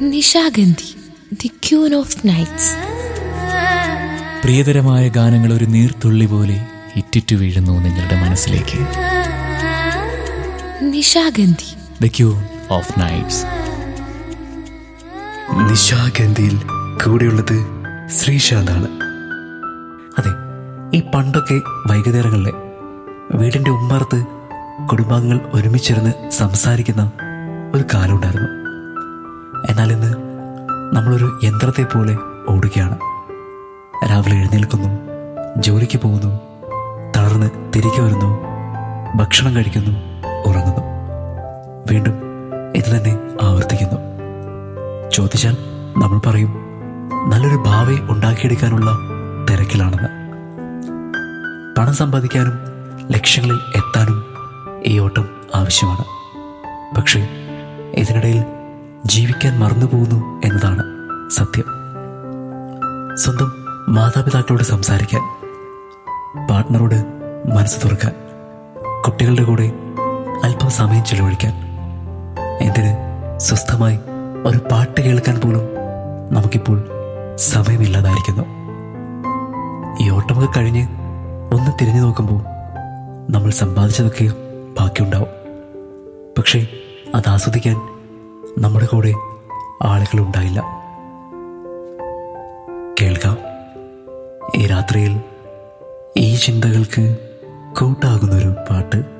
Nishagandhi the queen of nights പ്രിയതരമായ ഗാനങ്ങൾ ഒരു നീർത്തുള്ളി പോലെ ഇറ്റിറ്റു വീഴുന്നു നിങ്ങളുടെ മനസ്സിലേക്ക് Nishagandhi the queen of nights നിശാഗന്ധിയിൽ കൂടെയുള്ളത് ശ്രീശാന്താണ് അതെ ഈ പണ്ടൊക്കെ വൈകുന്നേരങ്ങളിലെ വീടിൻ്റെ ഉമ്മറത്ത് കുടുംബാംഗങ്ങൾ ഒരുമിച്ചിരുന്ന് സംസാരിക്കുന്ന ഒരു കാലമുണ്ടായിരുന്നു എന്നാൽ ഇന്ന് നമ്മളൊരു യന്ത്രത്തെ പോലെ ഓടുകയാണ് രാവിലെ എഴുന്നേൽക്കുന്നു ജോലിക്ക് പോകുന്നു തളർന്ന് തിരികെ വരുന്നു ഭക്ഷണം കഴിക്കുന്നു ഉറങ്ങുന്നു വീണ്ടും ഇത് തന്നെ ആവർത്തിക്കുന്നു ചോദിച്ചാൽ നമ്മൾ പറയും നല്ലൊരു ഭാവി ഉണ്ടാക്കിയെടുക്കാനുള്ള തിരക്കിലാണെന്ന് പണം സമ്പാദിക്കാനും ലക്ഷ്യങ്ങളിൽ എത്താനും ഈ ഓട്ടം ആവശ്യമാണ് പക്ഷേ ഇതിനിടയിൽ ജീവിക്കാൻ മറന്നുപോകുന്നു എന്നതാണ് സത്യം സ്വന്തം മാതാപിതാക്കളോട് സംസാരിക്കാൻ പാർട്ട്ണറോട് മനസ്സ് തുറക്കാൻ കുട്ടികളുടെ കൂടെ അല്പം സമയം ചെലവഴിക്കാൻ എന്തിന് സ്വസ്ഥമായി ഒരു പാട്ട് കേൾക്കാൻ പോലും നമുക്കിപ്പോൾ സമയമില്ലാതായിരിക്കുന്നു ഈ ഓട്ടമൊക്കെ കഴിഞ്ഞ് ഒന്ന് തിരിഞ്ഞു നോക്കുമ്പോൾ നമ്മൾ സമ്പാദിച്ചതൊക്കെ ബാക്കിയുണ്ടാവും പക്ഷേ അത് ആസ്വദിക്കാൻ നമ്മുടെ കൂടെ ആളുകളുണ്ടായില്ല കേൾക്കാം ഈ രാത്രിയിൽ ഈ ചിന്തകൾക്ക് കൂട്ടാകുന്നൊരു പാട്ട്